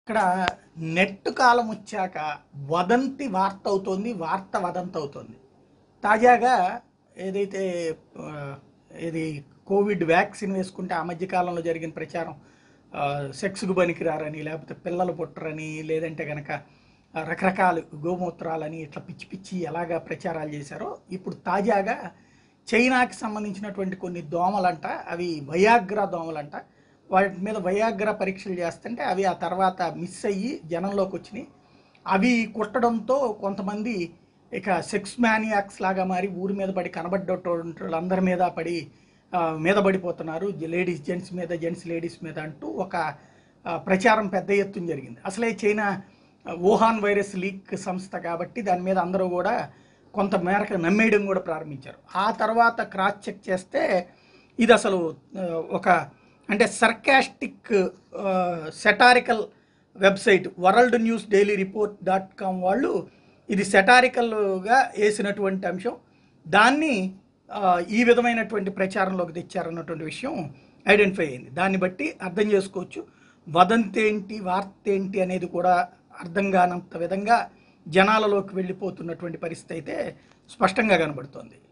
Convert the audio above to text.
ఇక్కడ నెట్ కాలం వచ్చాక వదంతి వార్త అవుతోంది వార్త వదంతి అవుతోంది తాజాగా ఏదైతే ఆ, ఇది కోవిడ్ వ్యాక్సిన్ వేసుకుంటే ఆ మధ్య కాలంలో జరిగిన ప్రచారం ఆ, సెక్స్కు పనికిరారని లేకపోతే పిల్లలు పుట్టరని లేదంటే కనుక ఆ, రకరకాల గోమూత్రాలని ఇట్లా పిచ్చి పిచ్చి ఎలాగా ప్రచారాలు చేశారో ఇప్పుడు తాజాగా చైనాకి సంబంధించినటువంటి కొన్ని దోమలంట అవి వయాగ్రా దోమలంట వాటి మీద వయాగ్రా పరీక్షలు చేస్తుంటే అవి ఆ తర్వాత మిస్ అయ్యి జనంలోకి వచ్చినాయి అవి కుట్టడంతో కొంతమంది ఇక సెక్స్ మ్యానియాక్స్ లాగా మారి ఊరి మీద పడి కనబడ్డటువంటి వాళ్ళందరి మీద పడి ఆ, మీద పడిపోతున్నారు లేడీస్ జెంట్స్ మీద జెంట్స్ లేడీస్ మీద అంటూ ఒక ఆ, ప్రచారం పెద్ద ఎత్తున జరిగింది అసలే చైనా ఆ, వుహాన్ వైరస్ లీక్ సంస్థ కాబట్టి దాని మీద అందరూ కూడా కొంత మేరకు నమ్మేయడం కూడా ప్రారంభించారు ఆ తర్వాత క్రాస్ చెక్ చేస్తే ఇది అసలు ఆ, ఒక అంటే sarcastic satirical website world news daily report dot com వాళ్ళు ఇది సెటారికల్గా వేసినటువంటి అంశం దాన్ని ఆ, ఈ విధమైనటువంటి ప్రచారంలోకి తెచ్చారన్నటువంటి విషయం ఐడెంటిఫై అయింది దాన్ని బట్టి అర్థం చేసుకోవచ్చు వదంతి ఏంటి వార్త ఏంటి అనేది కూడా అర్థం కానంత విధంగా జనాలలోకి వెళ్ళిపోతున్నటువంటి పరిస్థితి అయితే స్పష్టంగా కనబడుతోంది